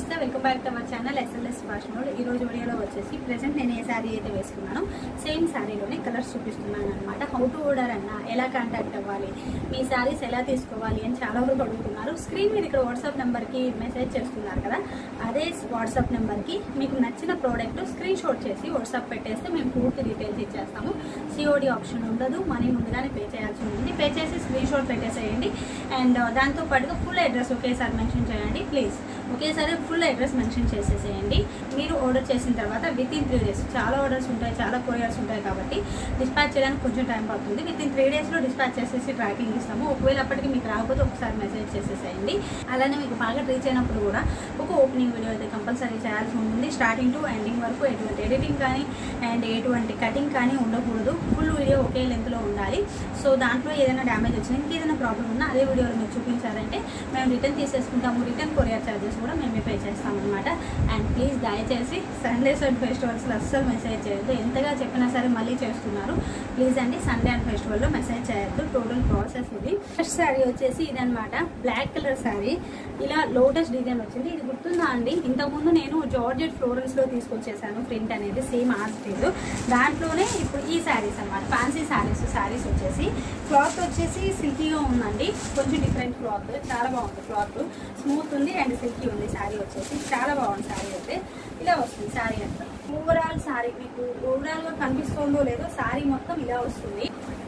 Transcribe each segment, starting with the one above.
నమస్తే welcome back to our channel SLS fashion world ఈ రోజు వీడియోలో వచ్చేసి ప్రెసెంట్ నేను ఏ శారీ అయితే వేసుకున్నానో సేమ్ శారీలోనే కలర్స్ చూపిస్తున్నాను అనమాట హౌ టు ఆర్డర్ అన్న ఎలా కాంటాక్ట్ అవ్వాలి మీ శారీస్ ఎలా తీసుకోవాలి అని చాలా వరకు అడుగుతున్నారు స్క్రీన్ మీద ఇక్కడ వాట్సాప్ నెంబర్కి మెసేజ్ చేస్తున్నారు కదా అదే వాట్సాప్ నెంబర్కి మీకు నచ్చిన ప్రోడక్ట్ స్క్రీన్ షాట్ చేసి వాట్సాప్ పెట్టేస్తే మేము పూర్తి డీటెయిల్స్ ఇచ్చేస్తాము సిఓడి ఆప్షన్ ఉండదు మనీ ముందుగానే పే చేయాల్సి ఉంటుంది పే చేసి స్క్రీన్ షాట్ పెట్టేసేయండి అండ్ దాంతో పాటుగా ఫుల్ అడ్రస్ ఒకేసారి మెన్షన్ చేయండి ప్లీజ్ ఒకేసారి ఫుల్ అడ్రస్ మెన్షన్ చేసేసేయండి మీరు ఆర్డర్ చేసిన తర్వాత విత్ ఇన్ త్రీ డేస్ చాలా ఆర్డర్స్ ఉంటాయి చాలా కొరియర్స్ ఉంటాయి కాబట్టి డిస్పాచ్ చేయడానికి కొంచెం టైం పడుతుంది విత్ ఇన్ త్రీ డేస్లో డిస్పాచ్ చేసేసి ట్రాకింగ్ ఇస్తాము ఒకవేళ అప్పటికి మీకు రాకపోతే ఒకసారి మెసేజ్ చేసేసేయండి అలానే మీకు బాగా రీచ్ అయినప్పుడు కూడా ఒక ఓపెనింగ్ వీడియో అయితే కంపల్సరీ చేయాల్సి ఉంటుంది స్టార్టింగ్ టు ఎండింగ్ వరకు ఎటువంటి ఎడిటింగ్ కానీ అండ్ ఎటువంటి కటింగ్ కానీ ఉండకూడదు ఫుల్ వీడియో ఒకే లెంత్లో ఉండాలి సో దాంట్లో ఏదైనా డ్యామేజ్ వచ్చినా ఇంకేదైనా ప్రాబ్లం ఉన్నా అదే వీడియోలో మీరు చూపించారంటే మేము రిటర్న్ తీసేసుకుంటాము రిటర్న్ కొరియర్ ఛార్జెస్ కూడా మేమే పే చేస్తామన్నమాట అండ్ ప్లీజ్ దయచేసి సండేస్ అండ్ ఫెస్టివల్స్లో అస్సలు మెసేజ్ చేయొద్దు ఎంతగా చెప్పినా సరే మళ్ళీ చేస్తున్నారు ప్లీజ్ అండి సండే అండ్ ఫెస్టివల్లో మెసేజ్ చేయొద్దు టోటల్ ప్రాసెస్ ఇది ఫస్ట్ శారీ వచ్చేసి ఇదనమాట బ్లాక్ కలర్ శారీ ఇలా లోటస్ డిజైన్ వచ్చింది ఇది గుర్తుందా అండి ఇంతకుముందు నేను జార్జెట్ ఫ్లోరల్స్లో తీసుకొచ్చేసాను ప్రింట్ అనేది సేమ్ ఆర్ట్ దాంట్లోనే ఇప్పుడు ఈ శారీస్ అన్నమాట ఫ్యాన్సీ శారీస్ శారీస్ వచ్చేసి క్లాత్ వచ్చేసి సిల్కీగా ఉందండి కొంచెం డిఫరెంట్ క్లాత్ చాలా బాగుంది క్లాత్ స్మూత్ ఉంది అండ్ సిల్కీ ఉంది శారీ వచ్చేసి చాలా బాగుంది శారీ అయితే ఇలా వస్తుంది శారీ అంతా ఓవరాల్ శారీ మీకు ఓవరాల్ గా కనిపిస్తుందో లేదో శారీ మొత్తం ఇలా వస్తుంది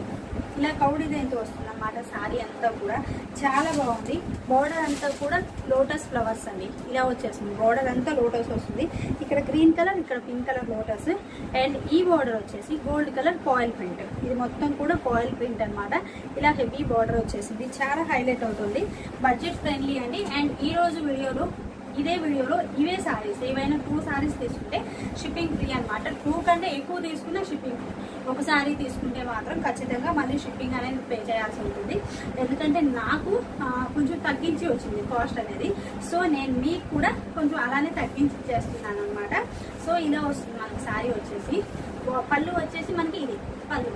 ఇలా కౌ డిజైన్తో వస్తుంది అన్నమాట శారీ అంతా కూడా చాలా బాగుంది బార్డర్ అంతా కూడా లోటస్ ఫ్లవర్స్ అండి ఇలా వచ్చేస్తుంది బార్డర్ అంతా లోటస్ వస్తుంది ఇక్కడ గ్రీన్ కలర్ ఇక్కడ పింక్ కలర్ లోటస్ అండ్ ఈ బార్డర్ వచ్చేసి గోల్డ్ కలర్ పాయిల్ ప్రింట్ ఇది మొత్తం కూడా పాయిల్ ప్రింట్ అన్నమాట ఇలా హెవీ బార్డర్ వచ్చేసింది చాలా హైలైట్ అవుతుంది బడ్జెట్ ఫ్రెండ్లీ అండి అండ్ ఈ రోజు వీడియోలో ఇదే వీడియోలో ఇవే సారీస్ ఏవైనా టూ సారీస్ తీసుకుంటే షిప్పింగ్ ఫ్రీ అనమాట టూ కంటే ఎక్కువ తీసుకున్న షిప్పింగ్ ఫ్రీ ఒక సారీ తీసుకుంటే మాత్రం ఖచ్చితంగా మళ్ళీ షిప్పింగ్ అనేది పే చేయాల్సి ఉంటుంది ఎందుకంటే నాకు ఆ, కొంచెం తగ్గించి వచ్చింది కాస్ట్ అనేది సో నేను మీకు కూడా కొంచెం అలానే తగ్గించి చేస్తున్నాను అనమాట సో ఇలా వస్తుంది మనకి సారీ వచ్చేసి పళ్ళు వచ్చేసి మనకి ఇది పళ్ళు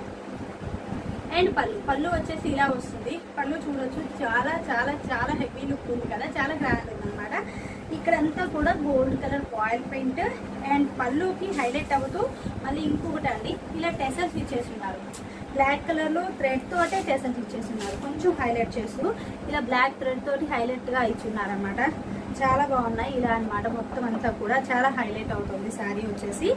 అండ్ పళ్ళు పళ్ళు వచ్చేసి ఇలా వస్తుంది పళ్ళు చూడొచ్చు చాలా చాలా చాలా హెవీ లుక్ ఉంది కదా చాలా గ్రాండ్ ఉంది అనమాట ఇక్కడంతా కూడా gold colour oil paint and పళ్ళుకి హైలైట్ అవుతూ మళ్ళీ ఇంకొకటి అండి ఇలా టెసల్స్ ఇచ్చేస్తున్నారు బ్లాక్ కలర్ లో థ్రెడ్ తోటే టెసల్స్ ఇచ్చేస్తున్నారు కొంచెం హైలైట్ చేస్తూ ఇలా బ్లాక్ థ్రెడ్ తోటి హైలైట్ గా ఇచ్చున్నారు అనమాట చాలా బాగున్నాయి ఇలా అన్నమాట మొత్తం అంతా కూడా చాలా హైలైట్ అవుతుంది శారీ వచ్చేసి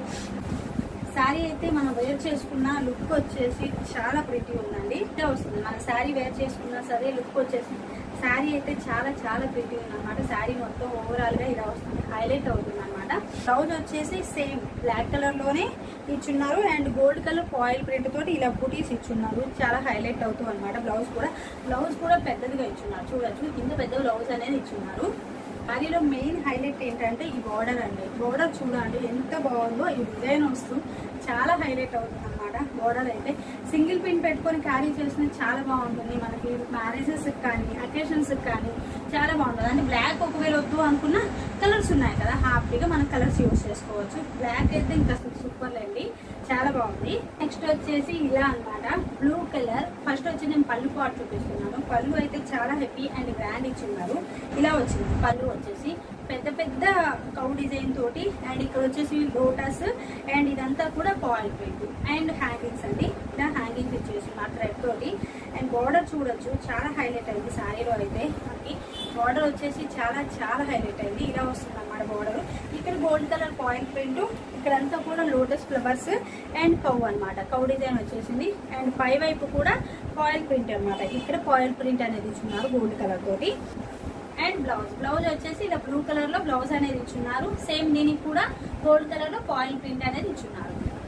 శారీ అయితే మనం వేర్ చేసుకున్న లుక్ వచ్చేసి చాలా ప్రిటీ ఉందండి ఇట్లా వస్తుంది మన శారీ వేర్ చేసుకున్నా సరే లుక్ వచ్చేసి శారీ అయితే చాలా చాలా ప్రిటీ ఉంది అనమాట శారీ మొత్తం ఓవరాల్ గా ఇలా వస్తుంది హైలైట్ అవుతుంది అనమాట బ్లౌజ్ వచ్చేసి సేమ్ బ్లాక్ కలర్ లోనే ఇచ్చున్నారు and gold colour foil print తోటి ఇలా బుటీస్ ఇచ్చున్నారు చాలా హైలైట్ అవుతుంది అనమాట బ్లౌజ్ కూడా బ్లౌజ్ కూడా పెద్దదిగా ఇచ్చున్నారు చూడొచ్చు కింద పెద్ద బ్లౌజ్ అనేది ఇచ్చున్నారు శారీలో మెయిన్ హైలైట్ ఏంటంటే ఈ బార్డర్ అండి బార్డర్ చూడండి ఎంత బాగుందో ఈ డిజైన్ వస్తూ చాలా హైలైట్ అవుతుంది అనమాట బార్డర్ అయితే సింగిల్ పిన్ పెట్టుకొని క్యారీ చేసిన చాలా బాగుంటుంది మనకి మ్యారేజెస్ కానీ అకేషన్స్ కానీ చాలా బాగుంటుంది అంటే బ్లాక్ ఒకవేళ వద్దు అనుకున్న కలర్స్ ఉన్నాయి కదా హ్యాపీగా మనం కలర్స్ యూస్ చేసుకోవచ్చు బ్లాక్ అయితే ఇంకా సూపర్ అండి చాలా బాగుంది నెక్స్ట్ వచ్చేసి ఇలా అన్నమాట బ్లూ కలర్ ఫస్ట్ వచ్చి నేను పళ్ళు పాటు చూపిస్తున్నాను పళ్ళు అయితే చాలా హెవీ అండ్ గ్రాండ్ ఇచ్చున్నారు ఇలా వచ్చింది పళ్ళు వచ్చేసి పెద్ద పెద్ద కౌ డిజైన్ తోటి అండ్ ఇక్కడ వచ్చేసి లోటస్ అండ్ ఇదంతా కూడా పాయిల్ ప్రింట్ అండ్ హ్యాంగింగ్స్ అండి ఇలా హ్యాంగింగ్స్ ఇచ్చేసి మా థ్రెడ్ తోటి అండ్ బార్డర్ చూడొచ్చు చాలా హైలైట్ అయింది శారీలో అయితే మనకి బార్డర్ వచ్చేసి చాలా చాలా హైలైట్ అయింది ఇలా వస్తుంది అన్నమాట బార్డర్ ఇక్కడ గోల్డ్ కలర్ పాయిల్ ప్రింట్ ఇక్కడంతా కూడా లోటస్ ఫ్లవర్స్ అండ్ కౌ అన్నమాట కౌ డిజైన్ వచ్చేసింది అండ్ పై వైపు కూడా పాయిల్ ప్రింట్ అన్నమాట ఇక్కడ పాయిల్ ప్రింట్ అనేది ఇచ్చున్నారు గోల్డ్ కలర్ తోటి అండ్ బ్లౌజ్ బ్లౌజ్ వచ్చేసి ఇలా బ్లూ కలర్ లో బ్లౌజ్ అనేది ఇచ్చున్నారు సేమ్ దీనికి కూడా గోల్డ్ కలర్ లో పాయిల్ ప్రింట్ అనేది ఇచ్చున్నారు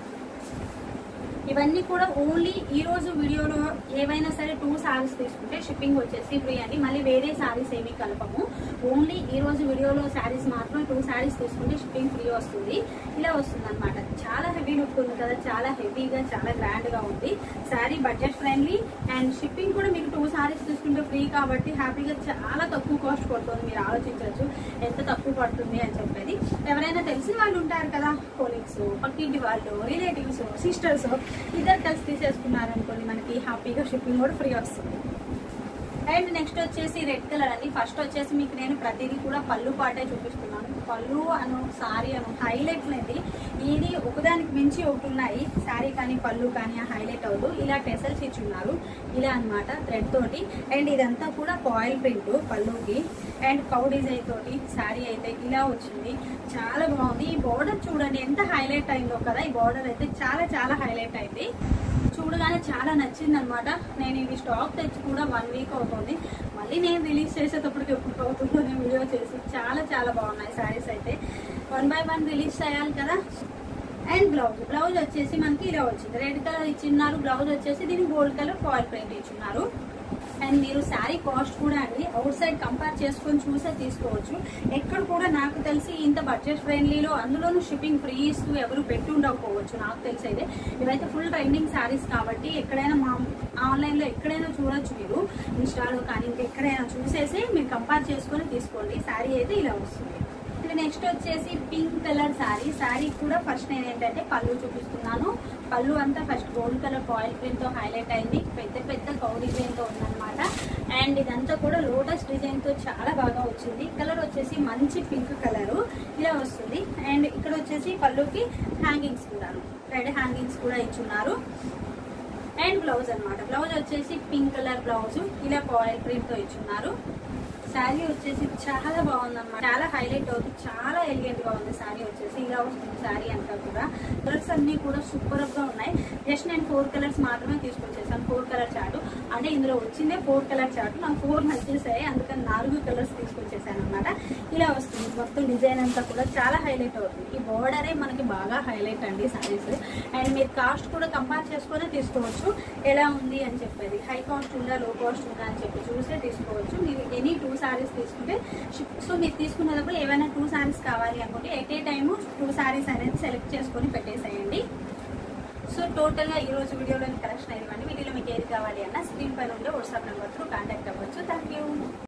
ఇవన్నీ కూడా ఓన్లీ ఈ రోజు వీడియోలో ఏవైనా సరే టూ సారీస్ తీసుకుంటే షిప్పింగ్ వచ్చేసి ఫ్రీ అండి మళ్ళీ వేరే సారీస్ ఏమీ కలపము ఓన్లీ ఈ రోజు వీడియోలో సారీస్ మాత్రం టూ సారీస్ తీసుకుంటే షిప్పింగ్ ఫ్రీ వస్తుంది ఇలా వస్తుంది అనమాట చాలా హెవీ లుక్ ఉంది కదా చాలా హెవీగా చాలా గ్రాండ్ గా ఉంది sari budget friendly and shipping కూడా మీకు టూ సారీస్ తీసుకుంటే ఫ్రీ కాబట్టి హ్యాపీగా చాలా తక్కువ కాస్ట్ పడుతుంది మీరు ఆలోచించవచ్చు ఎంత తక్కువ పడుతుంది అని చెప్పేది ఎవరైనా తెలిసిన వాళ్ళు ఉంటారు కదా కొలీగ్స్ పక్కింటి వాళ్ళు రిలేటివ్స్ సిస్టర్స్ ఇద్దరు కలిసి తీసేసుకున్నారనుకోండి మనకి హ్యాపీగా షిప్పింగ్ కూడా ఫ్రీ వస్తుంది అండ్ నెక్స్ట్ వచ్చేసి రెడ్ కలర్ అండి ఫస్ట్ వచ్చేసి మీకు నేను ప్రతిదీ కూడా పళ్ళు పాటే చూపిస్తున్నాను పళ్ళు అను సారీ అను హైలైట్ అనేది ఇది ఒకదానికి మించి ఒకటి ఉన్నాయి సారీ కానీ పళ్ళు కానీ హైలైట్ అవ్వదు ఇలా టెసల్స్ ఇచ్చున్నారు ఇలా అన్నమాట థ్రెడ్ తోటి అండ్ ఇదంతా కూడా కాయిల్ ప్రింట్ పళ్ళుకి అండ్ కౌ డిజైన్ తోటి సారీ అయితే ఇలా వచ్చింది చాలా బాగుంది ఈ బార్డర్ చూడండి ఎంత హైలైట్ అయిందో కదా ఈ బార్డర్ అయితే చాలా చాలా హైలైట్ అయింది చూడగానే చాలా నచ్చింది అనమాట నేను ఇది స్టాక్ తెచ్చి కూడా వన్ వీక్ అవుతుంది మళ్ళీ నేను రిలీజ్ చేసేటప్పటికి ఎప్పుడు అవుతుందో నేను వీడియో చేసి చాలా చాలా బాగున్నాయి శారీస్ అయితే వన్ బై వన్ రిలీజ్ చేయాలి కదా అండ్ బ్లౌజ్ బ్లౌజ్ వచ్చేసి మనకి ఇలా వచ్చింది రెడ్ కలర్ ఇచ్చిన్నారు బ్లౌజ్ వచ్చేసి దీనికి గోల్డ్ కలర్ ఫాయిల్ ప్రింట్ ఇచ్చిన్నారు అండ్ మీరు శారీ కాస్ట్ కూడా అండి అవుట్ సైడ్ కంపేర్ చేసుకొని చూసే తీసుకోవచ్చు ఎక్కడ కూడా నాకు తెలిసి ఇంత బడ్జెట్ ఫ్రెండ్లీలో అందులోనూ షిప్పింగ్ ఫ్రీ ఇస్తూ ఎవరు పెట్టి ఉండకపోవచ్చు నాకు తెలిసి అయితే ఇవైతే ఫుల్ ట్రెండింగ్ శారీస్ కాబట్టి ఎక్కడైనా మా ఆన్లైన్లో ఎక్కడైనా చూడొచ్చు మీరు ఇన్స్టాలో కానీ ఇంకెక్కడైనా చూసేసి మీరు కంపేర్ చేసుకొని తీసుకోండి శారీ అయితే ఇలా వస్తుంది ఇది నెక్స్ట్ వచ్చేసి పింక్ కలర్ శారీ శారీ కూడా ఫస్ట్ నేను ఏంటంటే పళ్ళు చూపిస్తున్నాను పళ్ళు అంతా first gold colour foil print తో హైలైట్ అయింది పెద్ద పెద్ద కౌ డిజైన్ తో ఉందన్నమాట అండ్ ఇదంతా కూడా లోటస్ డిజైన్ తో చాలా బాగా వచ్చింది కలర్ వచ్చేసి మంచి పింక్ కలర్ ఇలా వస్తుంది అండ్ ఇక్కడ వచ్చేసి పళ్ళుకి హ్యాంగింగ్స్ కూడా రెడ్ హ్యాంగింగ్స్ కూడా ఇచ్చున్నారు అండ్ బ్లౌజ్ అన్నమాట బ్లౌజ్ వచ్చేసి పింక్ కలర్ బ్లౌజ్ ఇలా కాయిల్ ప్రింట్ తో ఇచ్చున్నారు శారీ వచ్చేసి చాలా బాగుందన్నమాట చాలా హైలైట్ అవుతుంది చాలా ఎలిగెంట్ గా ఉంది శారీ వచ్చేసి ఇలా వస్తుంది శారీ అంతా కూడా కలర్స్ అన్ని కూడా సూపర్ గా ఉన్నాయి జస్ట్ నేను ఫోర్ కలర్స్ మాత్రమే తీసుకొచ్చేసాను ఫోర్ కలర్ చార్ట్ అంటే ఇందులో వచ్చిందే ఫోర్ కలర్ చార్ట్ నాకు ఫోర్ నచ్చేసాయి అందుకని నాలుగు కలర్స్ తీసుకొచ్చేసాను అనమాట ఇలా వస్తుంది మొత్తం డిజైన్ అంతా కూడా చాలా హైలైట్ అవుతుంది ఈ బోర్డరే మనకి బాగా హైలైట్ అండి శారీస్ అండ్ మీరు కాస్ట్ కూడా కంపేర్ చేసుకొని తీసుకోవచ్చు ఎలా ఉంది అని చెప్పేది హై కాస్ట్ ఉందా లో కాస్ట్ ఉందా అని చెప్పి చూసే తీసుకోవచ్చు మీరు ఎనీ టూ శారీస్ తీసుకుంటే సో మీరు తీసుకునేటప్పుడు ఏమైనా టూ శారీస్ కావాలి అనుకుంటే at a time two saris అనేది సెలెక్ట్ చేసుకొని పెట్టేసేయండి సో టోటల్గా ఈ రోజు వీడియోలోని కలెక్షన్ అయ్యండి వీటిలో మీకు ఏది కావాలి అన్న స్క్రీన్ పైన ఉండే వాట్సాప్ నెంబర్ త్రూ కాంటాక్ట్ అవ్వచ్చు థ్యాంక్ యూ